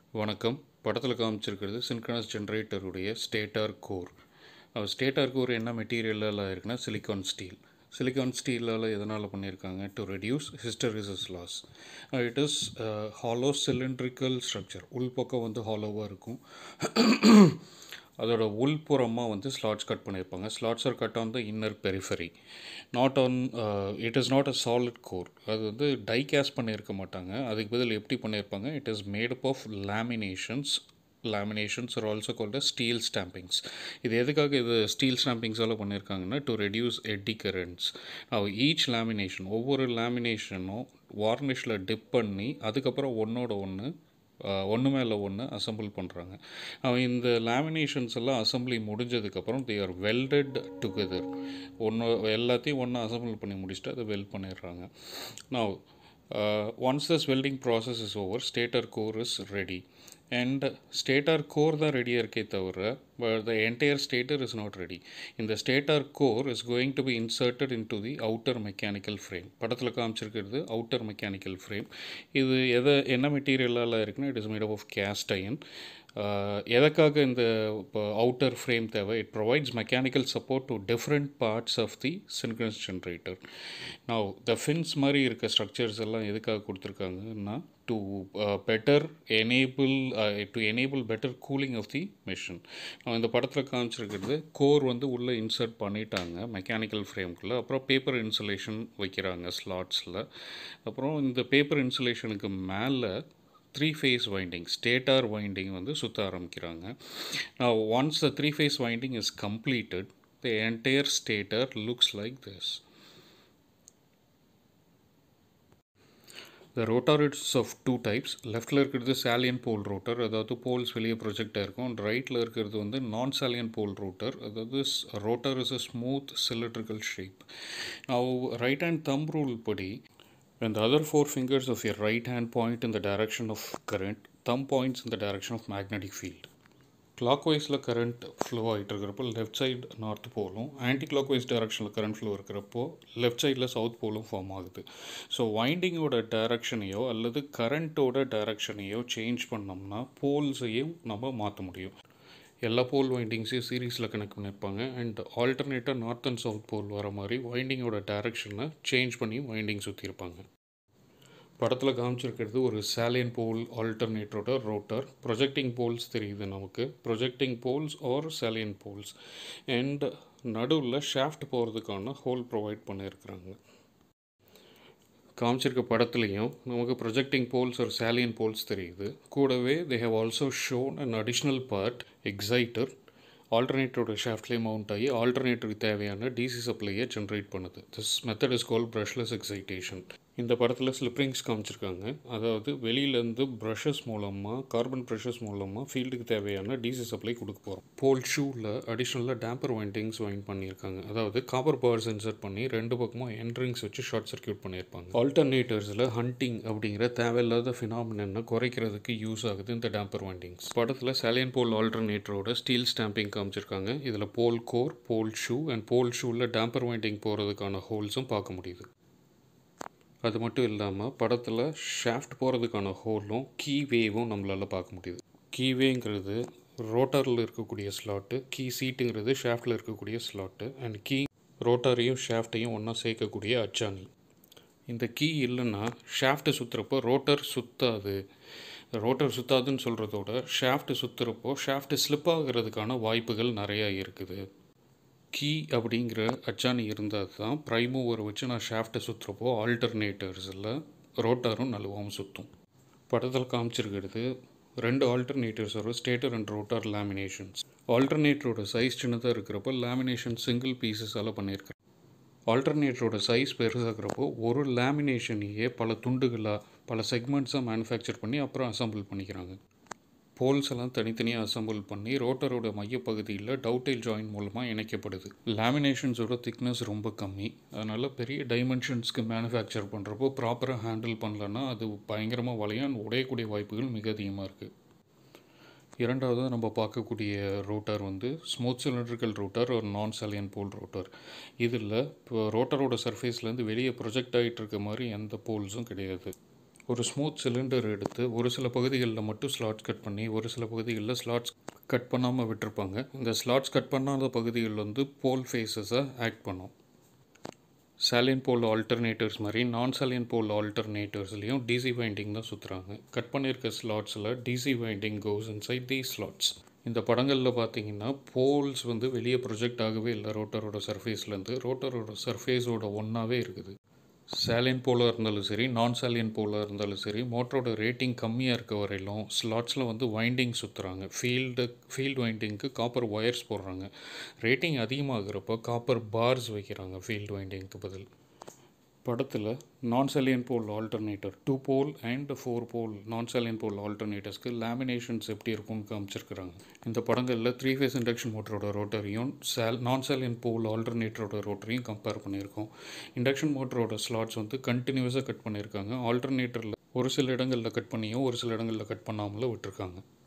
வணக்கம் படத்தில் காமிச்சிருக்கிறது சின்க்ரனஸ் ஜென்ரேட்டருடைய ஸ்டேட்டார் கோர் ஸ்டேட்டார் கோர் என்ன மெட்டீரியலால் இருக்குன்னா சிலிக்கான் ஸ்டீல் சிலிக்கான் ஸ்டீலால் எதனால் பண்ணியிருக்காங்க to reduce hysteresis loss it is hollow cylindrical structure உள்பக்கம் வந்து ஹாலோவாக இருக்கும் அதோட உள்புறமாக வந்து ஸ்லாட்ஸ் கட் பண்ணியிருப்பாங்க slots are cut on the inner periphery not on it is not a solid core அது வந்து டை கேஸ் பண்ணியிருக்க மாட்டாங்க அதுக்கு பதில் எப்படி பண்ணியிருப்பாங்க it is made up of laminations laminations are also called steel stampings இது எதுக்காக இது ஸ்டீல் ஸ்டாம்பிங்ஸால் பண்ணியிருக்காங்கன்னா to reduce eddy currents each lamination ஒவ்வொரு லேமினேஷனும் வார்னிஷில் டிப் பண்ணி அதுக்கப்புறம் ஒன்றோட ஒன்று ஒன்று மேலே ஒன்று அசம்பிள் பண்ணுறாங்க அவன் இந்த லேமினேஷன்ஸ் எல்லாம் அசம்பிளி முடிஞ்சதுக்கப்புறம் தே ஆர் வெல்டட் டுகெதர் ஒன்று எல்லாத்தையும் ஒன்று அசம்பிள் பண்ணி முடிச்சுட்டு அதை வெல்ட் பண்ணிடுறாங்க நான் once this welding process is over stator core is ready and stator core தான் ரெடியாக இருக்கே தவிர but the entire stator is not ready இந்த stator core is going to be inserted into the outer mechanical frame படத்தில் காமிச்சிருக்கிறது outer mechanical frame இது எதை என்ன மெட்டீரியலால் இருக்குன்னா it is made of cast iron எதற்காக இந்த இப்போ அவுட்டர் ஃப்ரேம் தேவை it provides mechanical support to different parts of the synchronous generator நான் த ஃபின்ஸ் மாதிரி இருக்க ஸ்ட்ரக்சர்ஸ் எல்லாம் எதுக்காக கொடுத்துருக்காங்கன்னா to better enable to enable better cooling of the machine நான் இந்த படத்தில் காமிச்சிருக்கிறது கோர் வந்து உள்ளே இன்சர்ட் பண்ணிட்டாங்க மெக்கானிக்கல் ஃப்ரேம்குள்ளே அப்புறம் பேப்பர் இன்சுலேஷன் வைக்கிறாங்க ஸ்லாட்ஸில் அப்புறம் இந்த பேப்பர் இன்சுலேஷனுக்கு மேலே three phase winding stator winding வந்து சுற்ற ஆரம்பிக்கிறாங்க நான் once the three phase winding is completed the entire stator looks like this the rotor it's of two types லெஃப்டில் இருக்கிறது சாலியன் போல் ரோட்டர் அதாவது போல்ஸ் வெளியே ப்ரொஜெக்டாக இருக்கும் ரைட்டில் இருக்கிறது வந்து நான் சாலியன் போல் ரோட்டர் அதாவது rotor is a smooth cylindrical shape நான் ரைட் ஹேண்ட் தம் ரூல் படி When the other four fingers of your right hand point in the direction of current, thumb points in the direction of magnetic field. கிளாக்வைஸில் current flow ஆகிட்டு இருக்கிறப்போ left side north போலும் anti clockwise டைரக்ஷனில் current flow இருக்கிறப்போ left சைடில் south போலும் form ஆகுது so வைண்டிங்கோட டைரக்ஷனையோ அல்லது கரண்ட்டோட டைரக்ஷனையோ சேஞ்ச் பண்ணோம்னா போல்ஸையும் நம்ம மாற்ற முடியும் எல்லா போல் வைண்டிங்ஸையும் சீரீஸில் கனெக்ட் பண்ணியிருப்பாங்க அண்ட் ஆல்டர்னேட்டாக நார்த் அண்ட் சவுத் போல் வர மாதிரி வைண்டிங்கோட டைரக்ஷனை சேஞ்ச் பண்ணி வைண்டிங் சுற்றிருப்பாங்க படத்தில் காமிச்சிருக்கிறது ஒரு சாலியன் போல் ஆல்டர்னேட்டரோட ரோட்டர் ப்ரொஜெக்டிங் போல்ஸ் தெரியுது நமக்கு projecting poles are salient poles and நடுவில் ஷாஃப்ட் போகிறதுக்கான ஹோல் ப்ரொவைட் பண்ணியிருக்கிறாங்க காமிச்சிருக்க படத்துலையும் நமக்கு ப்ரொஜெக்டிங் போல்ஸ் ஒரு சாலியன் போல்ஸ் தெரியுது கூடவே they have also shown an additional part exciter ஆல்டர்னேட்டரோட ஷாஃப்ட்லேயே மவுண்ட் ஆகி ஆல்டர்னேட்டருக்கு தேவையான டிசி சப்ளையை ஜென்ரேட் பண்ணுது this method is call brushless excitation இந்த படத்தில் ஸ்லிப்ரிங்ஸ் காமிச்சிருக்காங்க அதாவது வெளியிலேருந்து ப்ரஷஸ் மூலமாக கார்பன் ப்ரஷஸ் மூலமாக ஃபீல்டுக்கு தேவையான டிசி சப்ளை கொடுக்க போகிறோம் போல் ஷூவில் அடிஷ்னலாக டேம்பர் வைண்டிங்ஸ் வைண்ட் பண்ணியிருக்காங்க அதாவது காப்பர் பவர் சென்சர் பண்ணி ரெண்டு பக்கமும் என்ட்ரிங்ஸ் வச்சு ஷார்ட் சர்க்கியூட் பண்ணியிருப்பாங்க ஆல்டர்னேட்டர்ஸில் ஹண்டிங் அப்படிங்கிற தேவையில்லாத ஃபினாமினனை குறைக்கிறதுக்கு யூஸ் ஆகுது இந்த டேம்பர் வைண்டிங்ஸ் படத்தில் சாலியன் போல் ஆல்டர்னேட்டரோட ஸ்டீல் ஸ்டாம்பிங் காமிச்சிருக்காங்க இதில் pole core pole shoe and pole ஷூவில் டேம்பர் வைண்டிங் போகிறதுக்கான ஹோல்ஸும் பார்க்க முடியுது அது மட்டும் இல்லாமல் படத்தில் ஷாஃப்ட் போகிறதுக்கான ஹோலும் கீ வேவும் நம்மளால் பார்க்க முடியுது கீவேங்கிறது ரோட்டரில் இருக்கக்கூடிய ஸ்லாட்டு கீ சீட்டுங்கிறது ஷாஃப்டில் இருக்கக்கூடிய ஸ்லாட்டு அண்ட் கீ ரோட்டரையும் ஷாஃப்டையும் ஒன்றா சேர்க்கக்கூடிய அச்சாணி இந்த கீ இல்லைன்னா ஷாஃப்ட்டு சுற்றுறப்போ ரோட்டர் சுற்றாது ரோட்டர் சுற்றாதுன்னு சொல்கிறதோட ஷாஃப்ட்டு சுற்றுறப்போ ஷாஃப்ட்டு ஸ்லிப் ஆகிறதுக்கான வாய்ப்புகள் நிறையா இருக்குது கீ அப்படிங்கிற அச்சாணி இருந்தால் தான் ப்ரைமோவரை வச்சு நான் ஷாஃப்ட்டை சுற்றுறப்போ ஆல்டர்னேட்டர்ஸில் ரோட்டாரும் நழுவாமல் சுற்றும் படத்தில் காமிச்சிருக்கிறது ரெண்டு ஆல்டர்னேட்டர்ஸ் வரும் ஸ்டேட்டர் அண்ட் ரோட்டார் லேமினேஷன்ஸ் ஆல்டர்னேட்டரோட சைஸ் சின்னதாக இருக்கிறப்போ லேமினேஷன் சிங்கிள் பீசஸால் பண்ணியிருக்கிறேன் ஆல்டர்னேட்டரோட சைஸ் பெருசாகிறப்போ ஒரு லேமினேஷனையே பல துண்டுகளாக பல செக்மெண்ட்ஸாக மேனுஃபேக்சர் பண்ணி அப்புறம் அசம்பிள் பண்ணிக்கிறாங்க போல்ஸ் எல்லாம் தனித்தனியாக அசம்பிள் பண்ணி ரோட்டரோட மையப்பகுதியில் டவுட்டைல் ஜாயின் மூலமாக இணைக்கப்படுது லேமினேஷன்ஸோட திக்னஸ் ரொம்ப கம்மி அதனால் பெரிய டைமென்ஷன்ஸ்க்கு மேனுஃபேக்சர் பண்ணுறப்போ ப்ராப்பராக ஹேண்டில் பண்ணலன்னா அது பயங்கரமாக வளையும் உடையக்கூடிய வாய்ப்புகள் மிக அதிகமாக இருக்குது இரண்டாவது நம்ம பார்க்கக்கூடிய ரோட்டார் வந்து ஸ்மூத் சிலிண்ட்ரிக்கல் ரோட்டார் ஒரு நான் சாலியன் போல் ரோட்டார் இதில் இப்போ ரோட்டரோட சர்ஃபேஸ்லேருந்து வெளியே ப்ரொஜெக்ட் ஆகிட்டு இருக்க மாதிரி எந்த போல்ஸும் கிடையாது ஒரு ஸ்மூத் சிலிண்டர் எடுத்து ஒரு சில பகுதிகளில் மட்டும் ஸ்லாட்ஸ் கட் பண்ணி ஒரு சில பகுதிகளில் ஸ்லாட்ஸ் கட் பண்ணாமல் விட்டுருப்பாங்க இந்த ஸ்லாட்ஸ் கட் பண்ணாத பகுதிகள் வந்து போல் ஃபேஸஸை ஆக்ட் பண்ணும் சாலியன் போல் ஆல்டர்னேட்டர்ஸ் மாதிரி நான் சாலியன் போல் ஆல்டர்னேட்டர்ஸ்லேயும் டிசி வைண்டிங் தான் சுற்றுறாங்க கட் பண்ணியிருக்க ஸ்லாட்ஸில் DC winding goes inside the slots இந்த படங்களில் பார்த்தீங்கன்னா போல்ஸ் வந்து வெளியே ப்ரொஜெக்ட் ஆகவே இல்லை ரோட்டரோட சர்ஃபேஸ்லேருந்து ரோட்டரோட சர்ஃபேஸோட ஒன்றாவே இருக்குது சாலியன் போலாக இருந்தாலும் சரி நான் சாலியன் போலாக இருந்தாலும் சரி மோட்டரோட ரேட்டிங் கம்மியாக இருக்க வரையிலும் ஸ்லாட்ஸில் வந்து வைண்டிங் சுற்றுறாங்க ஃபீல்டு ஃபீல்டு வைண்டிங்க்கு காப்பர் ஒயர்ஸ் போடுறாங்க ரேட்டிங் அதிகமாகிறப்போ காப்பர் பார்ஸ் வைக்கிறாங்க ஃபீல்டு வைண்டிங்க்கு பதில் படத்தில் நான் salient pole alternator two pole and four pole நான் செலியன் போல் ஆல்டர்னேட்டர்ஸ்க்கு லேமினேஷன்ஸ் எப்படி இருக்கும்னு காமிச்சிருக்கிறாங்க இந்த படங்களில் த்ரீ ஃபேஸ் இண்டக்ஷன் மோட்டரோட ரோட்டரையும் சேல் நான் செலியன் போல் ஆல்டர்னேட்டரோட ரோட்டரையும் கம்பேர் பண்ணியிருக்கோம் இண்டக்ஷன் மோட்டரோட ஸ்லாட்ஸ் வந்து கண்டினியூஸாக கட் பண்ணியிருக்காங்க ஆல்டர்னேட்டரில் ஒரு சில இடங்களில் கட் பண்ணியும் ஒரு சில இடங்களில் கட் பண்ணாமலும் விட்டுருக்காங்க